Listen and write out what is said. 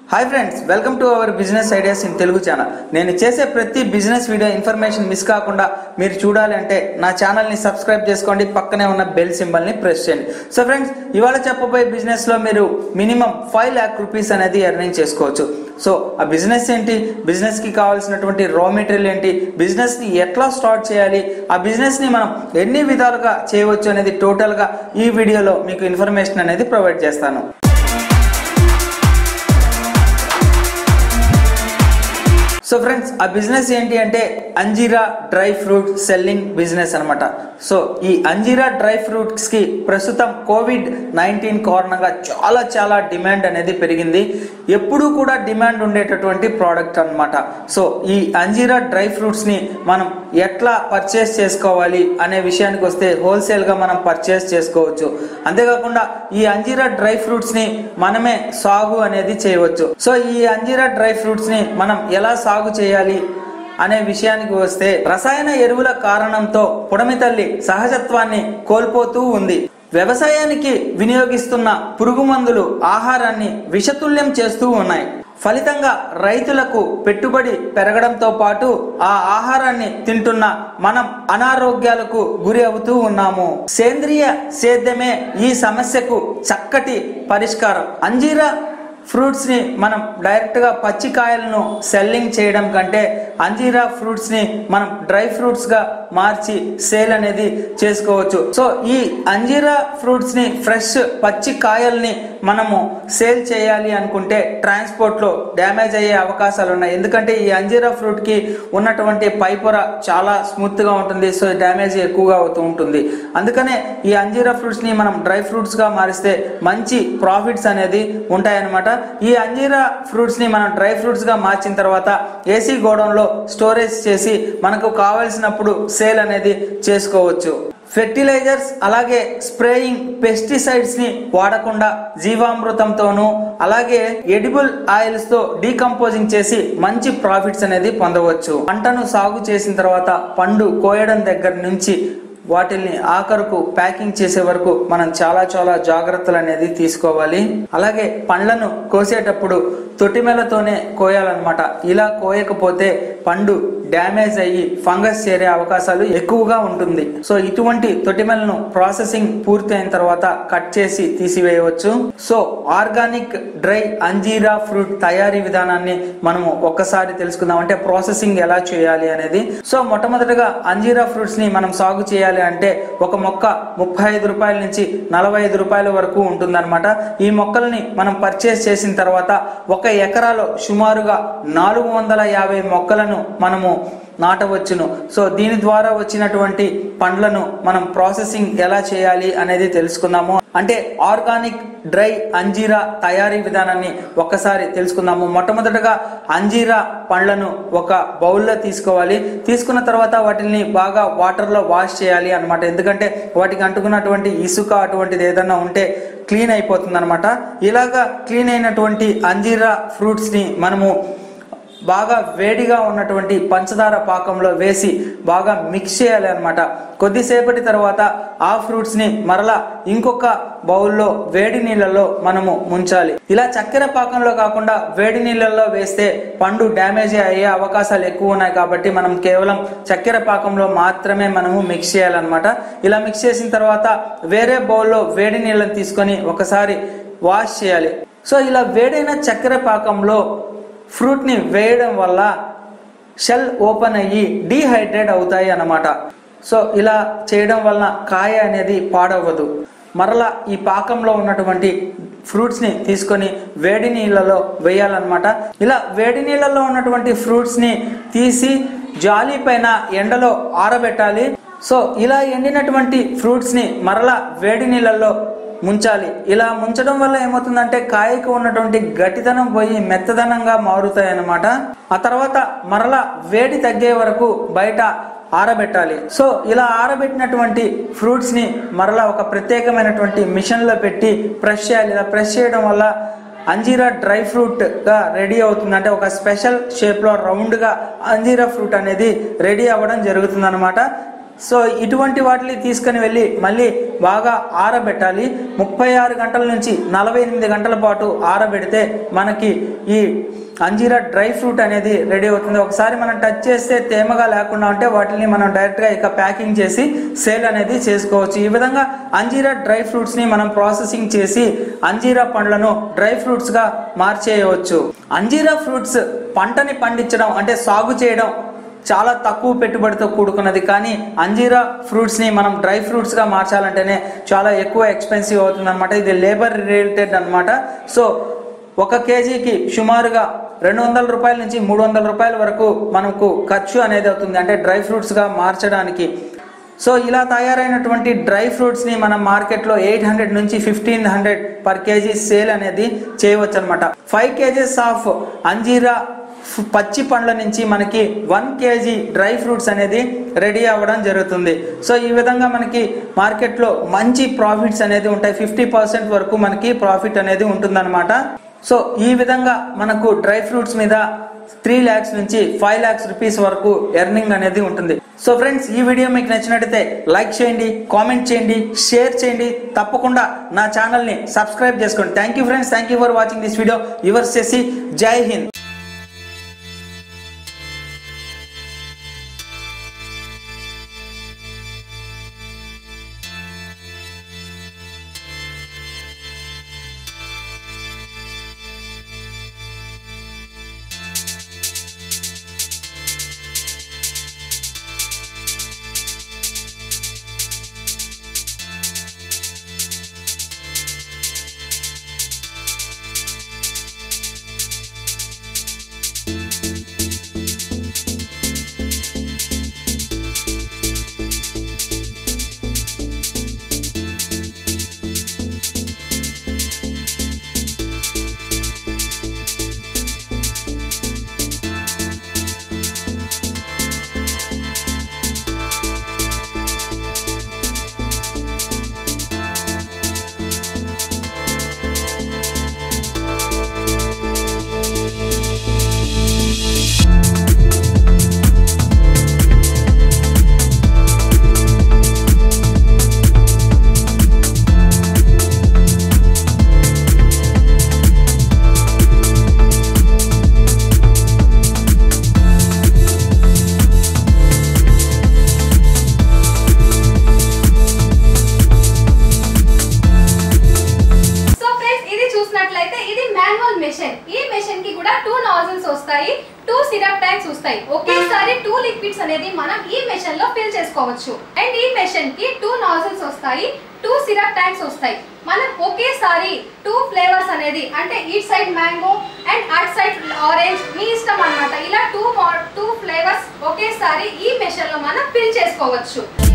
hi friends welcome to our business ideas in Telugu channel నేను చేసే ప్రతి బిజినెస్ వీడియో ఇన్ఫర్మేషన్ మిస్ కాకుండా మీరు చూడాలి అంటే నా ఛానల్ని సబ్స్క్రైబ్ చేసుకోండి పక్కనే ఉన్న బెల్ సింబల్ని ప్రెస్ చేయండి సో ఫ్రెండ్స్ ఇవాళ చెప్పబోయే బిజినెస్లో మీరు మినిమం ఫైవ్ ల్యాక్ రూపీస్ అనేది ఎర్నింగ్ చేసుకోవచ్చు సో ఆ బిజినెస్ ఏంటి బిజినెస్కి కావాల్సినటువంటి రా మెటీరియల్ ఏంటి బిజినెస్ని ఎట్లా స్టార్ట్ చేయాలి ఆ బిజినెస్ని మనం ఎన్ని విధాలుగా చేయవచ్చు అనేది టోటల్గా ఈ వీడియోలో మీకు ఇన్ఫర్మేషన్ అనేది ప్రొవైడ్ చేస్తాను సో ఫ్రెండ్స్ ఆ బిజినెస్ ఏంటి అంటే అంజీరా డ్రై ఫ్రూట్ సెల్లింగ్ బిజినెస్ అనమాట సో ఈ అంజీరా డ్రై ఫ్రూట్స్ కి ప్రస్తుతం కోవిడ్ నైన్టీన్ కారణంగా చాలా చాలా డిమాండ్ అనేది పెరిగింది ఎప్పుడూ కూడా డిమాండ్ ఉండేటటువంటి ప్రోడక్ట్ అన్నమాట సో ఈ అంజీరా డ్రై ఫ్రూట్స్ ని మనం ఎట్లా పర్చేస్ చేసుకోవాలి అనే విషయానికి వస్తే హోల్సేల్ గా మనం పర్చేస్ చేసుకోవచ్చు అంతేకాకుండా ఈ అంజీరా డ్రై ఫ్రూట్స్ ని మనమే సాగు అనేది చేయవచ్చు సో ఈ అంజీరా డ్రై ఫ్రూట్స్ ని మనం ఎలా సాగు చేయాలి అనే విషయానికి వస్తే రసాయన ఎరువుల కారణంతో పుడమి తల్లి సహజత్వాన్ని కోల్పోతూ ఉంది వ్యవసాయానికి వినియోగిస్తున్న పురుగు మందులు ఆహారాన్ని విషతుల్యం చేస్తూ ఉన్నాయి ఫలితంగా రైతులకు పెట్టుబడి పెరగడంతో పాటు ఆ ఆహారాన్ని తింటున్న మనం అనారోగ్యాలకు గురి అవుతూ ఉన్నాము సేంద్రియ సేద్యమే ఈ సమస్యకు చక్కటి పరిష్కారం అంజీరా ఫ్రూట్స్ ని మనం డైరెక్ట్ గా పచ్చి కాయలను సెల్లింగ్ చేయడం కంటే అంజీరా ఫ్రూట్స్ ని మనం డ్రై ఫ్రూట్స్ గా మార్చి సేల్ అనేది చేసుకోవచ్చు సో ఈ అంజీరా ఫ్రూట్స్ ని ఫ్రెష్ పచ్చి కాయల్ని మనము సేల్ చేయాలి అనుకుంటే ట్రాన్స్పోర్ట్ లో డ్యామేజ్ అయ్యే అవకాశాలు ఉన్నాయి ఎందుకంటే ఈ అంజీరా ఫ్రూట్ కి ఉన్నటువంటి పైపొర చాలా స్మూత్ గా ఉంటుంది సో డ్యామేజ్ ఎక్కువగా అవుతూ ఉంటుంది అందుకనే ఈ అంజీరా ఫ్రూట్స్ ని మనం డ్రై ఫ్రూట్స్ గా మారిస్తే మంచి ప్రాఫిట్స్ అనేది ఉంటాయన్నమాట ఈ అంజీరా ఫ్రూట్స్ ని మనం డ్రై ఫ్రూట్స్ గా మార్చిన తర్వాత ఏసీ గోడౌన్ లో స్టోరేజ్ చేసి మనకు కావలసినప్పుడు సేల్ అనేది చేసుకోవచ్చు ఫెర్టిలైజర్స్ అలాగే స్ప్రేయింగ్ పెస్టిసైడ్స్ ని వాడకుండా జీవామృతంతోనూ అలాగే ఎడిబుల్ ఆయిల్స్ తో డీకంపోజింగ్ చేసి మంచి ప్రాఫిట్స్ అనేది పొందవచ్చు పంటను సాగు చేసిన తర్వాత పండు కోయడం దగ్గర నుంచి వాటిల్ని ఆఖరుకు ప్యాకింగ్ చేసే వరకు మనం చాలా చాలా జాగ్రత్తలు అనేది తీసుకోవాలి అలాగే పండ్లను కోసేటప్పుడు తొటిమెలతోనే కోయాలన్నమాట ఇలా కోయకపోతే పండు డ్యామేజ్ అయ్యి ఫంగస్ చేరే అవకాశాలు ఎక్కువగా ఉంటుంది సో ఇటువంటి తొటిమెలను ప్రాసెసింగ్ పూర్తయిన తర్వాత కట్ చేసి తీసివేయవచ్చు సో ఆర్గానిక్ డ్రై అంజీరా ఫ్రూట్ తయారీ విధానాన్ని మనము ఒక్కసారి తెలుసుకుందాం అంటే ప్రాసెసింగ్ ఎలా చేయాలి అనేది సో మొట్టమొదటిగా అంజీరా ఫ్రూట్స్ ని మనం సాగు చేయాలి అంటే ఒక మొక్క ముప్పై ఐదు రూపాయల నుంచి నలభై ఐదు రూపాయల వరకు ఉంటుందన్నమాట ఈ మొక్కల్ని మనం పర్చేస్ చేసిన తర్వాత ఒక ఎకరాలో సుమారుగా నాలుగు వందల యాభై మొక్కలను మనము నాటవచ్చును సో దీని ద్వారా వచ్చినటువంటి పండ్లను మనం ప్రాసెసింగ్ ఎలా చేయాలి అనేది తెలుసుకుందాము అంటే ఆర్గానిక్ డ్రై అంజీరా తయారీ విధానాన్ని ఒక్కసారి తెలుసుకుందాము మొట్టమొదటగా అంజీరా పండ్లను ఒక బౌల్లో తీసుకోవాలి తీసుకున్న తర్వాత వాటిని బాగా వాటర్లో వాష్ చేయాలి అనమాట ఎందుకంటే వాటికి అంటుకున్నటువంటి ఇసుక అటువంటిది ఏదన్నా ఉంటే క్లీన్ అయిపోతుంది అనమాట ఇలాగా క్లీన్ అయినటువంటి అంజీరా ఫ్రూట్స్ని మనము బాగా వేడిగా ఉన్నటువంటి పంచదార పాకంలో వేసి బాగా మిక్స్ చేయాలి అనమాట కొద్దిసేపటి తర్వాత ఆ ఫ్రూట్స్ ని మరలా ఇంకొక బౌల్లో వేడి నీళ్ళలో మనము ముంచాలి ఇలా చక్కెర పాకంలో కాకుండా వేడి నీళ్ళల్లో వేస్తే పండు డ్యామేజ్ అయ్యే అవకాశాలు ఎక్కువ ఉన్నాయి కాబట్టి మనం కేవలం చక్కెర పాకంలో మాత్రమే మనము మిక్స్ చేయాలన్నమాట ఇలా మిక్స్ చేసిన తర్వాత వేరే బౌల్లో వేడి నీళ్ళని తీసుకొని ఒకసారి వాష్ చేయాలి సో ఇలా వేడైన చక్కెర పాకంలో ఫ్రూట్ని వేయడం వల్ల షెల్ ఓపెన్ అయ్యి డీహైడ్రేట్ అవుతాయి అన్నమాట సో ఇలా చేయడం వలన కాయ అనేది పాడవ్వదు మరలా ఈ పాకంలో ఉన్నటువంటి ఫ్రూట్స్ని తీసుకొని వేడి నీళ్ళలో వేయాలన్నమాట ఇలా వేడి నీళ్ళలో ఉన్నటువంటి ఫ్రూట్స్ని తీసి జాలి పైన ఎండలో ఆరబెట్టాలి సో ఇలా ఎండినటువంటి ఫ్రూట్స్ని మరలా వేడి నీళ్ళల్లో ముంచాలి ఇలా ముంచడం వల్ల ఏమవుతుందంటే కాయకు ఉన్నటువంటి గట్టిదనం పోయి మెత్తదనంగా మారుతాయి అన్నమాట ఆ తర్వాత మరలా వేడి తగ్గే వరకు బయట ఆరబెట్టాలి సో ఇలా ఆరబెట్టినటువంటి ఫ్రూట్స్ ని మరలా ఒక ప్రత్యేకమైనటువంటి మిషన్ లో పెట్టి ప్రెస్ చేయాలి ఇలా ప్రెస్ చేయడం వల్ల అంజీరా డ్రై ఫ్రూట్ గా రెడీ అవుతుంది అంటే ఒక స్పెషల్ షేప్ లో రౌండ్ గా అంజీరా ఫ్రూట్ అనేది రెడీ అవ్వడం జరుగుతుంది సో ఇటువంటి వాటిని తీసుకొని వెళ్ళి మళ్ళీ బాగా ఆరబెట్టాలి ముప్పై ఆరు గంటల నుంచి నలభై ఎనిమిది గంటల పాటు ఆరబెడితే మనకి ఈ అంజీరా డ్రై ఫ్రూట్ అనేది రెడీ అవుతుంది ఒకసారి మనం టచ్ చేస్తే తేమగా లేకుండా ఉంటే వాటిని మనం డైరెక్ట్గా ఇక ప్యాకింగ్ చేసి సేల్ అనేది చేసుకోవచ్చు ఈ విధంగా అంజీరా డ్రై ఫ్రూట్స్ని మనం ప్రాసెసింగ్ చేసి అంజీరా పండ్లను డ్రై ఫ్రూట్స్గా మార్చేయవచ్చు అంజీరా ఫ్రూట్స్ పంటని పండించడం అంటే సాగు చేయడం చాలా తక్కువ పెట్టుబడితో కూడుకున్నది కానీ అంజీరా ఫ్రూట్స్ని మనం డ్రై ఫ్రూట్స్గా మార్చాలంటేనే చాలా ఎక్కువ ఎక్స్పెన్సివ్ అవుతుంది అనమాట ఇది లేబర్ రిలేటెడ్ అనమాట సో ఒక కేజీకి సుమారుగా రెండు వందల రూపాయల నుంచి మూడు వందల రూపాయల వరకు మనకు ఖర్చు అనేది అవుతుంది అంటే డ్రై ఫ్రూట్స్గా మార్చడానికి సో ఇలా తయారైనటువంటి డ్రై ఫ్రూట్స్ని మనం మార్కెట్లో ఎయిట్ హండ్రెడ్ నుంచి fifteen hundred per kg sale అనేది చేయవచ్చు అనమాట ఫైవ్ కేజీస్ ఆఫ్ అంజీరా ఫ్- పచ్చి పండ్ల నుంచి మనకి వన్ కేజీ డ్రై ఫ్రూట్స్ అనేది రెడీ అవ్వడం జరుగుతుంది సో ఈ విధంగా మనకి మార్కెట్లో మంచి ప్రాఫిట్స్ అనేది ఉంటాయి ఫిఫ్టీ పర్సెంట్ వరకు మనకి ప్రాఫిట్ అనేది ఉంటుందన్నమాట సో ఈ విధంగా మనకు డ్రై ఫ్రూట్స్ మీద త్రీ ల్యాక్స్ నుంచి ఫైవ్ ల్యాక్స్ రూపీస్ వరకు ఎర్నింగ్ అనేది ఉంటుంది సో ఫ్రెండ్స్ ఈ వీడియో మీకు నచ్చినట్టయితే లైక్ చేయండి కామెంట్ చేయండి షేర్ చేయండి తప్పకుండా నా ఛానల్ని సబ్స్క్రైబ్ చేసుకోండి thank you friends thank you for watching this video yours చేసి జై హింద్ సో ఫ్రెండ్స్ ఇది చూసినట్లయితే ఇది మాన్యువల్ మెషిన్ ఈ మెషిన్ కి కూడా టూ నాజిల్స్ వస్తాయి టూ సిరప్ ట్యాంక్స్ వస్తాయి ఒకేసారి టూ లిక్విడ్స్ అనేది మనం ఈ మెషిన్ లో ఫిల్ చేసుకోవచ్చు అండ్ ఈ మెషిన్ కి టూ నాజిల్స్ వస్తాయి టూ సిరప్ ట్యాంక్స్ వస్తాయి మనం ఒకేసారి టూ ఫ్లేవర్స్ అనేది అంటే ఈట్ సైడ్ మ్యాంగో అండ్ అట్ సైడ్ ఆరెంజ్ మీ ఇష్టం అన్నమాట ఇలా టూ టూ ఫ్లేవర్స్ ఒకేసారి ఈ మెషిన్ లో మనం ఫిల్ చేసుకోవచ్చు